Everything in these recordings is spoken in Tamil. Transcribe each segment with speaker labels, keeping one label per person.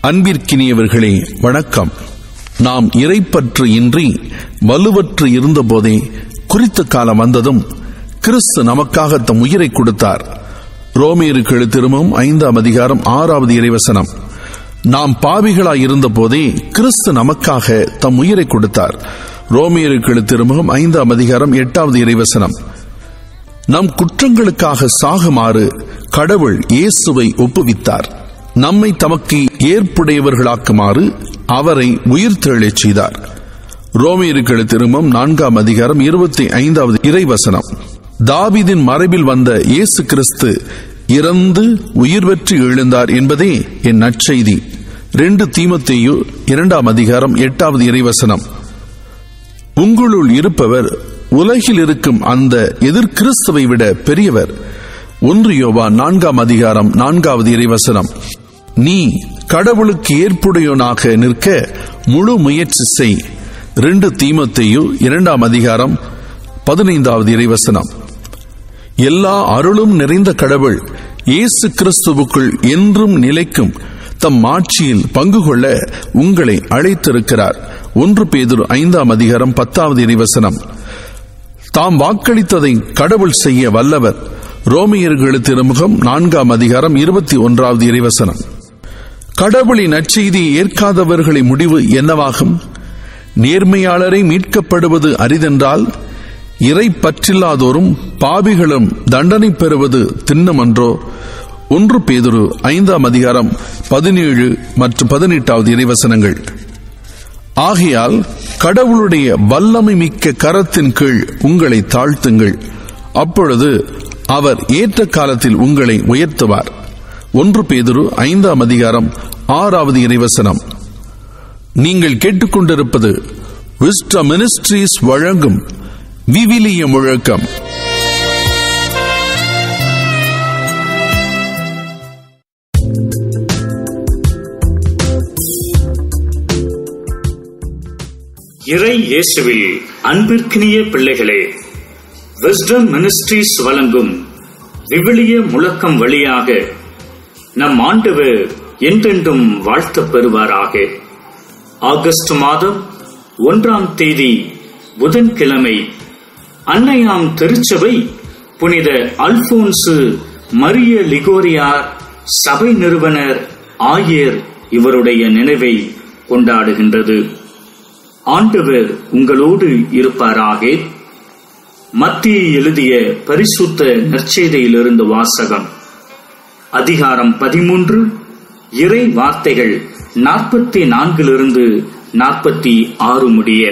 Speaker 1: அன்பிற்கினியவர்களே வணக்கம் நாம் இறைப்பற்று இன்றி வலுவற்று இருந்தபோதே குறித்த காலம் வந்ததும் கிறிஸ்து நமக்காக தம் உயிரை கொடுத்தார் ரோமேருக்கு எழுத்திருமும் ஐந்தாம் அதிகாரம் ஆறாவது இறைவசனம் நாம் பாவிகளாய் இருந்தபோதே கிறிஸ்து நமக்காக தம் உயிரை கொடுத்தார் ரோமியருக்கு எழுத்திருமுகம் ஐந்தாம் அதிகாரம் எட்டாவது இறைவசனம் நம் குற்றங்களுக்காக சாகுமாறு கடவுள் இயேசுவை ஒப்புவித்தார் நம்மை தமக்கு ஏற்புடையவர்களாக்குமாறு அவரை உயிர் தெழச் செய்தார் ரோமியர்கள் திருமம் நான்காம் அதிகாரம் இருபத்தி ஐந்தாவது இறைவசனம் தாவிதின் மறைவில் வந்த இயேசு கிறிஸ்து இறந்து உயிர் பெற்று எழுந்தார் என்பதே என் நற்செய்தி ரெண்டு தீமத்தேயு இரண்டாம் அதிகாரம் எட்டாவது இறைவசனம் உங்களுள் இருப்பவர் உலகில் இருக்கும் அந்த எதிர் கிறிஸ்துவை விட பெரியவர் ஒன்று யோவா நான்காம் அதிகாரம் நான்காவது இறைவசனம் நீ கடவுளுக்கு ஏற்புடையவனாக நிற்க முழு முயற்சி செய் ரெண்டு தீமத்தையு இரண்டாம் அதிகாரம் பதினைந்தாவது இறைவசனம் எல்லா அருளும் நிறைந்த கடவுள் இயேசு கிறிஸ்துவுக்குள் என்றும் நிலைக்கும் தம் ஆட்சியில் பங்கு கொள்ள உங்களை அழைத்திருக்கிறார் ஒன்று பேதுரு ஐந்தாம் அதிகாரம் பத்தாவது இறைவசனம் தாம் வாக்களித்ததை கடவுள் செய்ய வல்லவர் ரோமியர்கள் திருமுகம் நான்காம் அதிகாரம் இருபத்தி ஒன்றாவது இறைவசனம் கடவுளின் நற்செய்தியை ஏற்காதவர்களின் முடிவு என்னவாகும் நேர்மையாளரை மீட்கப்படுவது அரிதென்றால் இறை பற்றில்லாதோரும் பாவிகளும் தண்டனை பெறுவது திண்ணமன்றோ ஒன்று பேதுரு ஐந்தாம் அதிகாரம் பதினேழு மற்றும் பதினெட்டாவது இறைவசனங்கள் ஆகையால் கடவுளுடைய வல்லமை மிக்க கரத்தின் கீழ் உங்களை தாழ்த்துங்கள் அப்பொழுது அவர் ஏற்ற காலத்தில் உங்களை உயர்த்துவார் ஒன்று பேதுரு ஐந்தாம் அதிகாரம் ஆறாவது இறைவசனம் நீங்கள் கேட்டுக்கொண்டிருப்பது விஸ்ட மினிஸ்ட்ரீஸ் வழங்கும் விவிலிய முழக்கம்
Speaker 2: இறை இயேசுவில் அன்பிற்கினிய பிள்ளைகளே விஸ்டம் மினிஸ்ட்ரீஸ் வழங்கும் விவிலிய முழக்கம் வழியாக நம் ஆண்டவர் என்றென்றும் வாழ்த்தப் பெறுவாராக ஆகஸ்ட் மாதம் ஒன்றாம் தேதி புதன்கிழமை அன்னையாம் திருச்சபை புனித அல்போன்சு மரிய லிகோரியார் சபை நிறுவனர் ஆயர் இவருடைய நினைவை கொண்டாடுகின்றது ஆண்டவர் உங்களோடு இருப்பாராக மத்திய எழுதிய பரிசுத்த நற்செய்தியிலிருந்து வாசகம் அதிகாரம் பதிமூன்று இறை வார்த்தைகள் நாற்பத்தி நான்கிலிருந்து நாற்பத்தி ஆறு முடிய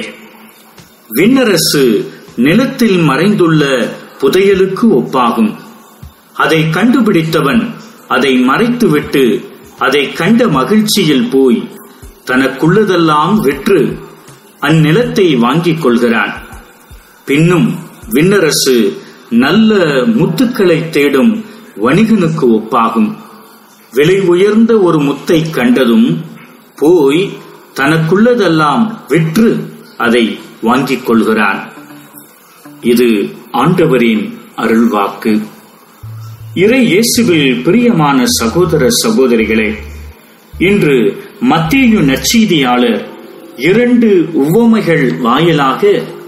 Speaker 2: விண்ணரசு நிலத்தில் மறைந்துள்ள புதையலுக்கு ஒப்பாகும் அதை கண்டுபிடித்தவன் அதை மறைத்துவிட்டு அதை கண்ட மகிழ்ச்சியில் போய் தனக்குள்ளதெல்லாம் விற்று அந்நிலத்தை வாங்கிக் கொள்கிறான் பின்னும் விண்ணரசு நல்ல முத்துக்களை தேடும் வணிகனுக்கு ஒப்பாகும் விலை உயர்ந்த ஒரு முத்தை கண்டதும் போய் தனக்குள்ளதெல்லாம் விற்று அதை வாங்கிக் கொள்கிறான் இது ஆண்டவரின் அருள்வாக்கு இறை இயேசுவில் பிரியமான சகோதர சகோதரிகளே இன்று மத்திய நற்செய்தியாளர் இரண்டு உவமைகள் வாயிலாக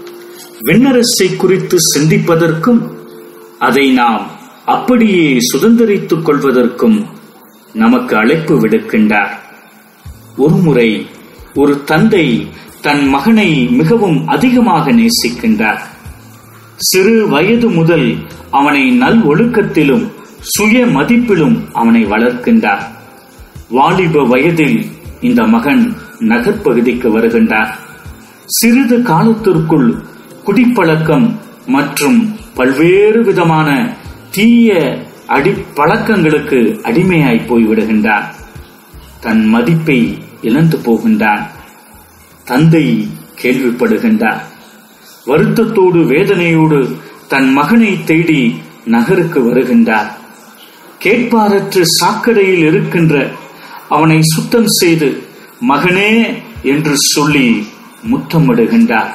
Speaker 2: விண்ணரசை குறித்து சிந்திப்பதற்கும் அதை நாம் அப்படியே சுதந்திரித்துக் கொள்வதற்கும் நமக்கு அழைப்பு விடுக்கின்றார் ஒருமுறை ஒரு தந்தை தன் மகனை மிகவும் அதிகமாக நேசிக்கின்றார் சிறு வயது முதல் அவனை நல் ஒழுக்கத்திலும் சுய மதிப்பிலும் அவனை வளர்க்கின்றார் வாலிப வயதில் இந்த மகன் நகர்ப்பகுதிக்கு வருகின்றார் சிறிது காலத்திற்குள் குடிப்பழக்கம் மற்றும் பல்வேறு விதமான தீய அடி பழக்கங்களுக்கு அடிமையாய் போய்விடுகின்றான் தன் மதிப்பை இழந்து போகின்றான் தந்தை கேள்விப்படுகின்றார் வருத்தத்தோடு வேதனையோடு தன் மகனை தேடி நகருக்கு வருகின்றார் கேட்பாரற்று சாக்கடையில் இருக்கின்ற அவனை சுத்தம் செய்து மகனே என்று சொல்லி முத்தமிடுகின்றார்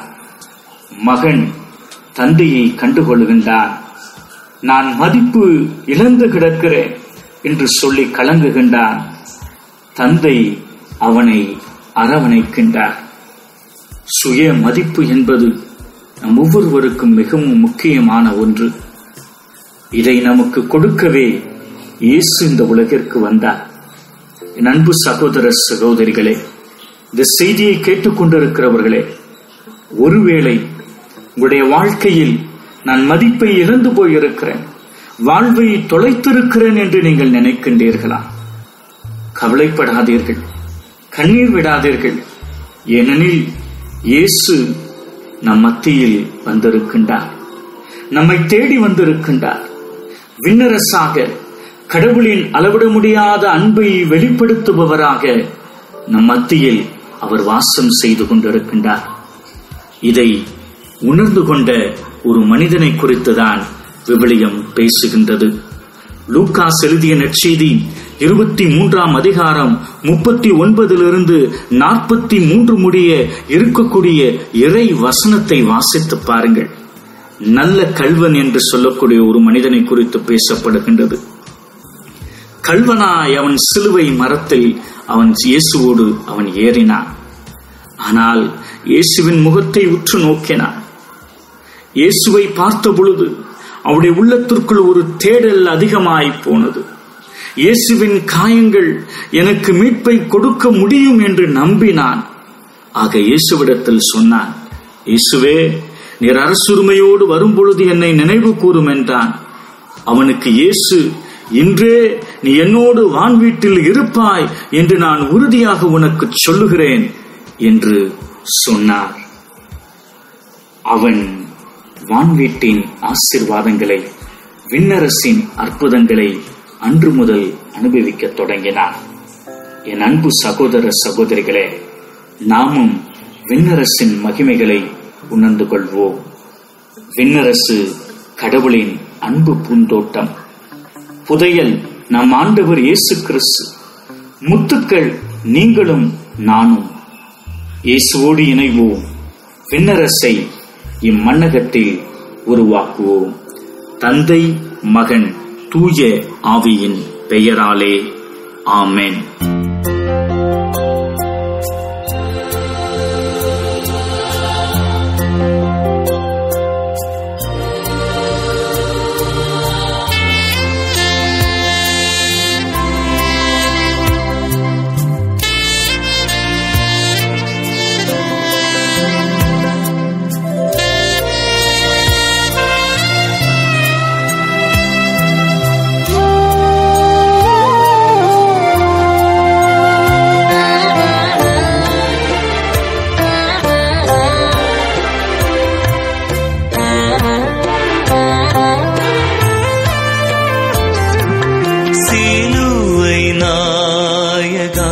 Speaker 2: மகன் தந்தையை கண்டுகொள்கின்றான் நான் மதிப்பு இழந்து கிடக்கிறேன் என்று சொல்லி கலங்குகின்றான் தந்தை அவனை அரவணைக்கின்றார் சுய மதிப்பு என்பது நம் ஒவ்வொருவருக்கும் மிகவும் முக்கியமான ஒன்று இதை நமக்கு கொடுக்கவே இயேசு இந்த உலகிற்கு வந்தார் என் அன்பு சகோதர சகோதரிகளே இந்த செய்தியை கேட்டுக்கொண்டிருக்கிறவர்களே ஒருவேளை உங்களுடைய வாழ்க்கையில் நான் மதிப்பை இழந்து போயிருக்கிறேன் வாழ்வை தொலைத்திருக்கிறேன் என்று நீங்கள் நினைக்கின்றீர்களா கவலைப்படாதீர்கள் கண்ணீர் விடாதீர்கள் ஏனெனில் இயேசு நம் மத்தியில் வந்திருக்கின்றார் நம்மை தேடி வந்திருக்கின்றார் விண்ணரசாக கடவுளின் அளவிட முடியாத அன்பை வெளிப்படுத்துபவராக நம் மத்தியில் அவர் வாசம் செய்து கொண்டிருக்கின்றார் இதை உணர்ந்து கொண்ட ஒரு மனிதனை குறித்துதான் விவிலியம் பேசுகின்றது லூக்காஸ் எழுதிய நற்செய்தி இருபத்தி மூன்றாம் அதிகாரம் முப்பத்தி ஒன்பதிலிருந்து நாற்பத்தி மூன்று முடிய இருக்கக்கூடிய இறை வசனத்தை வாசித்து பாருங்கள் நல்ல கல்வன் என்று சொல்லக்கூடிய ஒரு மனிதனை குறித்து பேசப்படுகின்றது கல்வனாய் அவன் சிலுவை மரத்தில் அவன் இயேசுவோடு அவன் ஏறினான் ஆனால் இயேசுவின் முகத்தை உற்று நோக்கினான் இயேசுவை பார்த்த பொழுது அவருடைய உள்ளத்திற்குள் ஒரு தேடல் அதிகமாய் போனது இயேசுவின் காயங்கள் எனக்கு மீட்பை கொடுக்க முடியும் என்று நம்பினான் ஆக இயேசுவிடத்தில் சொன்னான் இயேசுவே நீர் அரசுரிமையோடு வரும்பொழுது என்னை நினைவு கூறும் என்றான் அவனுக்கு இயேசு இன்றே நீ என்னோடு வான் வீட்டில் இருப்பாய் என்று நான் உறுதியாக உனக்கு சொல்லுகிறேன் என்று சொன்னார் அவன் வான்வீட்டின் ஆசிர்வாதங்களை விண்ணரசின் அற்புதங்களை அன்று முதல் அனுபவிக்க தொடங்கினார் என் அன்பு சகோதர சகோதரிகளே நாமும் விண்ணரசின் மகிமைகளை உணர்ந்து கொள்வோம் விண்ணரசு கடவுளின் அன்பு பூந்தோட்டம் புதையல் நம் ஆண்டவர் இயேசு கிறிஸ்து முத்துக்கள் நீங்களும் நானும் இயேசுவோடு இணைவோம் விண்ணரசை இம்மண்ணகத்தில் உருவாக்குவோம் தந்தை மகன் தூய ஆவியின் பெயராலே ஆமென்
Speaker 3: சிலுவை நாயகா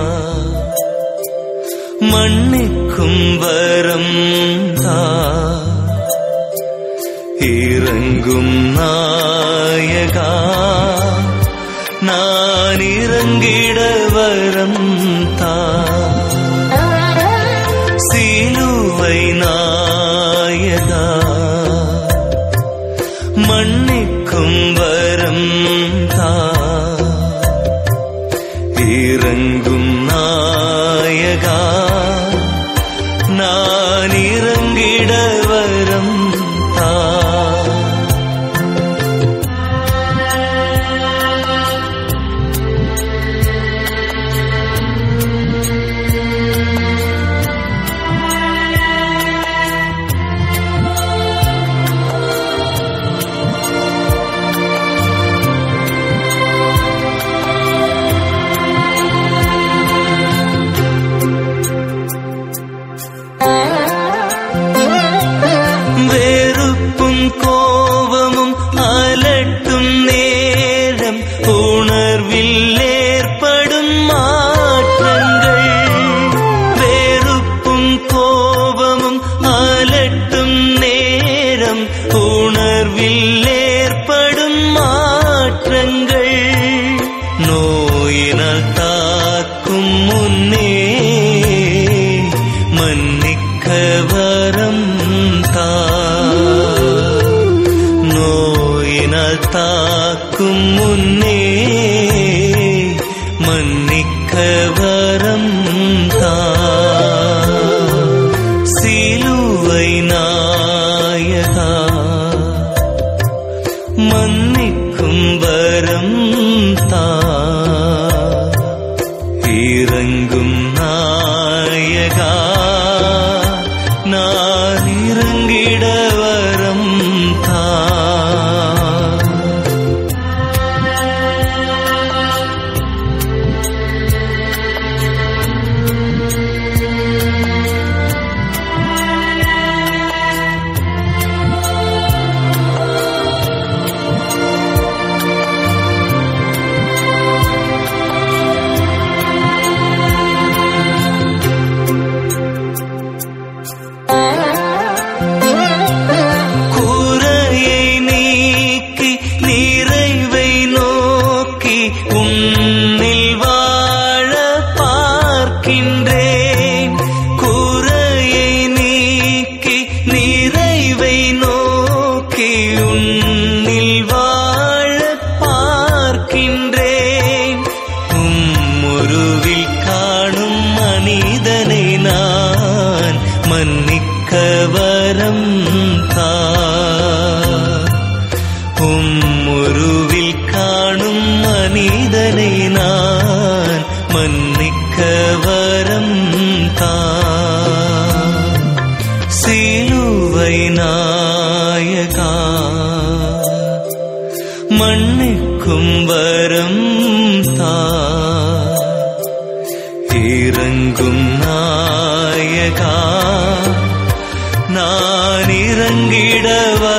Speaker 3: மன்னிக்கும் வரம் தா இறங்கும் நாயகா நான் இறங்கிட வரம் தா சிலுவை நாயகா மன்னிக்கும் வரம் தா இறங்கும் நாயகா நான் இறங்கிட வரம் தா வெறுப்பும் கோபமும் அலட்டும் நேரம் உணர்வில் ஏற்படும் மாற்றங்கள் வெறுப்பும் கோபமும் அலட்டும் நேரம் உணர்வில் ஏற்படும் மாற்றங்கள் நோயினால் தாக்கும் முன்னே மன்னிக்க வரம் தா நோயினால் தாக்கும் முன்னே மன்னிக்க வரம் தா சிலுவை நாயகா மன்னிக்கும் வரம் தா இறங்கும் நாயகா நான் இறங்கிட வரம் தா குறையை நீக்கி நிறைவை நோக்கி உன்னில் வாழ பார்க்கின்றேன் குறையை நீக்கி நிறைவை நோக்கி உன்னில் வாழ பார்க்கின்றேன் உம்முருவில் காணும் மனிதனை நான் மன்னிக்க வரம் தா உம்முருவில் காணும் மனிதனை நான் மன்னிக்க வரம் தா சிலுவை நாயகா மன்னிக்கும் வரம் தா இறங்கும் நாயகா நான் இறங்கிடவா